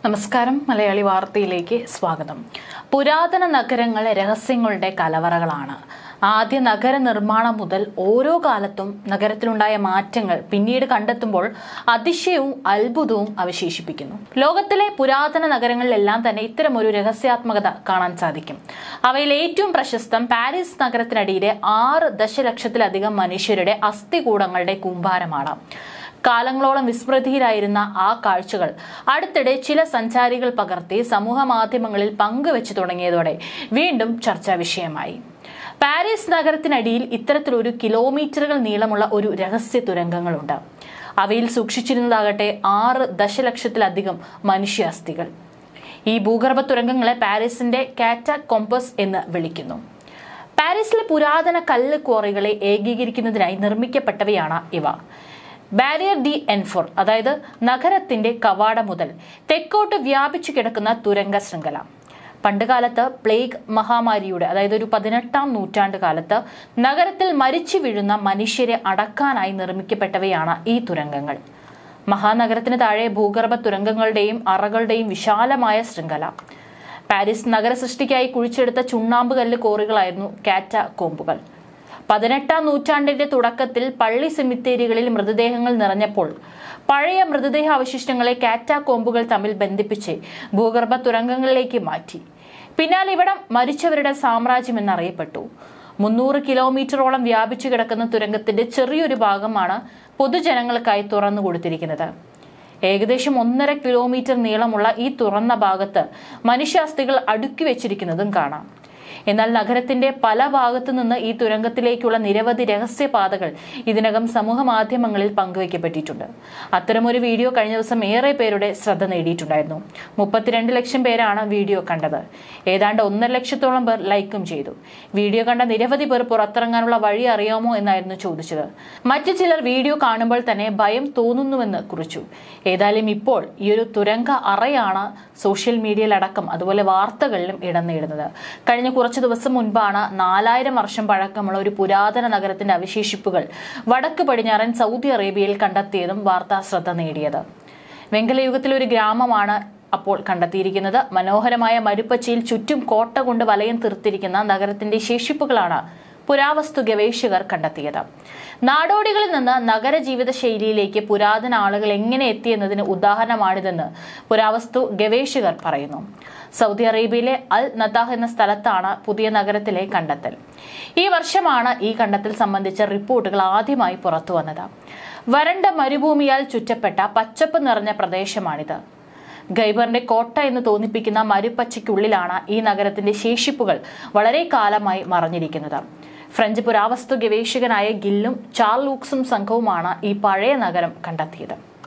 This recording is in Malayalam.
നമസ്കാരം മലയാളി വാർത്തയിലേക്ക് സ്വാഗതം പുരാതന നഗരങ്ങൾ രഹസ്യങ്ങളുടെ കലവറകളാണ് ആദ്യ നഗര നിർമ്മാണം മുതൽ ഓരോ കാലത്തും നഗരത്തിലുണ്ടായ മാറ്റങ്ങൾ പിന്നീട് കണ്ടെത്തുമ്പോൾ അതിശയവും അത്ഭുതവും അവശേഷിപ്പിക്കുന്നു ലോകത്തിലെ പുരാതന നഗരങ്ങളിലെല്ലാം തന്നെ ഇത്തരമൊരു രഹസ്യാത്മകത കാണാൻ സാധിക്കും അവയിൽ ഏറ്റവും പ്രശസ്തം പാരീസ് നഗരത്തിനടിയിലെ ആറ് ദശലക്ഷത്തിലധികം മനുഷ്യരുടെ അസ്ഥികൂടങ്ങളുടെ കൂമ്പാരമാണ് കാലങ്ങളോളം വിസ്മൃതിയിലായിരുന്ന ആ കാഴ്ചകൾ അടുത്തിടെ ചില സഞ്ചാരികൾ പകർത്തി സമൂഹ മാധ്യമങ്ങളിൽ പങ്കുവെച്ചു തുടങ്ങിയതോടെ വീണ്ടും ചർച്ചാ വിഷയമായി പാരീസ് നഗരത്തിനടിയിൽ ഇത്തരത്തിലൊരു കിലോമീറ്ററുകൾ നീളമുള്ള ഒരു രഹസ്യ തുരങ്കങ്ങളുണ്ട് അവയിൽ സൂക്ഷിച്ചിരുന്നതാകട്ടെ ആറ് ദശലക്ഷത്തിലധികം മനുഷ്യാസ്ഥികൾ ഈ ഭൂഗർഭ തുരങ്കങ്ങളെ പാരീസിന്റെ കാറ്റ കോമ്പസ് എന്ന് വിളിക്കുന്നു പാരീസിലെ പുരാതന കല്ല് ക്വാറികളെ ഏകീകരിക്കുന്നതിനായി നിർമ്മിക്കപ്പെട്ടവയാണ് ഇവ ബാരിയർ ഡി എൻഫോർ അതായത് നഗരത്തിന്റെ കവാടം മുതൽ തെക്കോട്ട് വ്യാപിച്ചു കിടക്കുന്ന തുരങ്ക ശൃംഖല പണ്ടുകാലത്ത് പ്ലേഗ് മഹാമാരിയുടെ അതായത് ഒരു പതിനെട്ടാം നൂറ്റാണ്ട് കാലത്ത് നഗരത്തിൽ മരിച്ചു വീഴുന്ന മനുഷ്യരെ അടക്കാനായി നിർമ്മിക്കപ്പെട്ടവയാണ് ഈ തുരങ്കങ്ങൾ മഹാനഗരത്തിന് താഴെ ഭൂഗർഭ തുരങ്കങ്ങളുടെയും അറകളുടെയും വിശാലമായ ശൃംഖല പാരീസ് നഗര സൃഷ്ടിക്കായി കുഴിച്ചെടുത്ത ചുണ്ണാമ്പ് കല്ല് കോറികളായിരുന്നു കാറ്റ കോമ്പുകൾ പതിനെട്ടാം നൂറ്റാണ്ടിന്റെ തുടക്കത്തിൽ പള്ളി സെമിത്തേരികളിൽ മൃതദേഹങ്ങൾ നിറഞ്ഞപ്പോൾ പഴയ മൃതദേഹ അവശിഷ്ടങ്ങളെ കാറ്റാകോമ്പുകൾ തമ്മിൽ ബന്ധിപ്പിച്ച് ഭൂഗർഭ തുരങ്കങ്ങളിലേക്ക് മാറ്റി പിന്നാലെ ഇവിടം മരിച്ചവരുടെ സാമ്രാജ്യം എന്നറിയപ്പെട്ടു മുന്നൂറ് കിലോമീറ്ററോളം വ്യാപിച്ചു കിടക്കുന്ന തുരങ്കത്തിന്റെ ചെറിയൊരു ഭാഗമാണ് പൊതുജനങ്ങൾക്കായി തുറന്നു കൊടുത്തിരിക്കുന്നത് ഏകദേശം ഒന്നര കിലോമീറ്റർ നീളമുള്ള ഈ തുറന്ന ഭാഗത്ത് മനുഷ്യാസ്ഥികൾ അടുക്കി വെച്ചിരിക്കുന്നതും കാണാം എന്നാൽ നഗരത്തിന്റെ പല ഭാഗത്തു നിന്ന് ഈ തുരങ്കത്തിലേക്കുള്ള നിരവധി രഹസ്യപാതകൾ ഇതിനകം സമൂഹ മാധ്യമങ്ങളിൽ പങ്കുവയ്ക്കപ്പെട്ടിട്ടുണ്ട് അത്തരമൊരു വീഡിയോ കഴിഞ്ഞ ദിവസം ഏറെ പേരുടെ ശ്രദ്ധ നേടിയിട്ടുണ്ടായിരുന്നു മുപ്പത്തിരണ്ട് ലക്ഷം പേരാണ് വീഡിയോ കണ്ടത് ഏതാണ്ട് ഒന്നര ലക്ഷത്തോളം പേർ ലൈക്കും ചെയ്തു വീഡിയോ കണ്ട നിരവധി പേർ പുറത്തിറങ്ങാനുള്ള വഴി അറിയാമോ എന്നായിരുന്നു ചോദിച്ചത് മറ്റു ചിലർ വീഡിയോ കാണുമ്പോൾ തന്നെ ഭയം തോന്നുന്നുവെന്ന് കുറിച്ചു ഏതായാലും ഇപ്പോൾ ഈ ഒരു തുരങ്ക അറയാണ് സോഷ്യൽ മീഡിയയിലടക്കം അതുപോലെ വാർത്തകളിലും ഇടം നേടുന്നത് കഴിഞ്ഞ കുറച്ച് ദിവസം മുൻപാണ് നാലായിരം വർഷം പഴക്കമുള്ള ഒരു പുരാതന നഗരത്തിന്റെ അവശേഷിപ്പുകൾ വടക്ക് പടിഞ്ഞാറൻ സൗദി അറേബ്യയിൽ കണ്ടെത്തിയതും വാർത്താ ശ്രദ്ധ നേടിയത് വെങ്കലയുഗത്തിലെ ഒരു ഗ്രാമമാണ് അപ്പോൾ കണ്ടെത്തിയിരിക്കുന്നത് മനോഹരമായ മരുപ്പച്ചയിൽ ചുറ്റും കോട്ട കൊണ്ട് വലയം തീർത്തിരിക്കുന്ന നഗരത്തിന്റെ ശേഷിപ്പുകളാണ് പുരാവസ്തു ഗവേഷകർ കണ്ടെത്തിയത് നാടോടികളിൽ നിന്ന് നഗര ജീവിത ശൈലിയിലേക്ക് പുരാതന ആളുകൾ എങ്ങനെ എത്തിയെന്നതിന് ഉദാഹരണമാണിതെന്ന് പുരാവസ്തു ഗവേഷകർ പറയുന്നു സൗദി അറേബ്യയിലെ അൽ നതാഹ് എന്ന സ്ഥലത്താണ് പുതിയ നഗരത്തിലെ കണ്ടെത്തൽ ഈ വർഷമാണ് ഈ കണ്ടെത്തൽ സംബന്ധിച്ച റിപ്പോർട്ടുകൾ ആദ്യമായി പുറത്തു വന്നത് വരണ്ട മരുഭൂമിയാൽ ചുറ്റപ്പെട്ട പച്ചപ്പ് നിറഞ്ഞ പ്രദേശമാണിത് ഗൈബറിന്റെ കോട്ട എന്ന് തോന്നിപ്പിക്കുന്ന മരുപ്പച്ചയ്ക്കുള്ളിലാണ് ഈ നഗരത്തിന്റെ ശേഷിപ്പുകൾ വളരെ കാലമായി മറഞ്ഞിരിക്കുന്നത് ഫ്രഞ്ച് പുരാവസ്തു ഗവേഷകനായ ഗില്ലും ചാർലൂക്സും സംഘവുമാണ് ഈ പഴയ നഗരം കണ്ടെത്തിയത്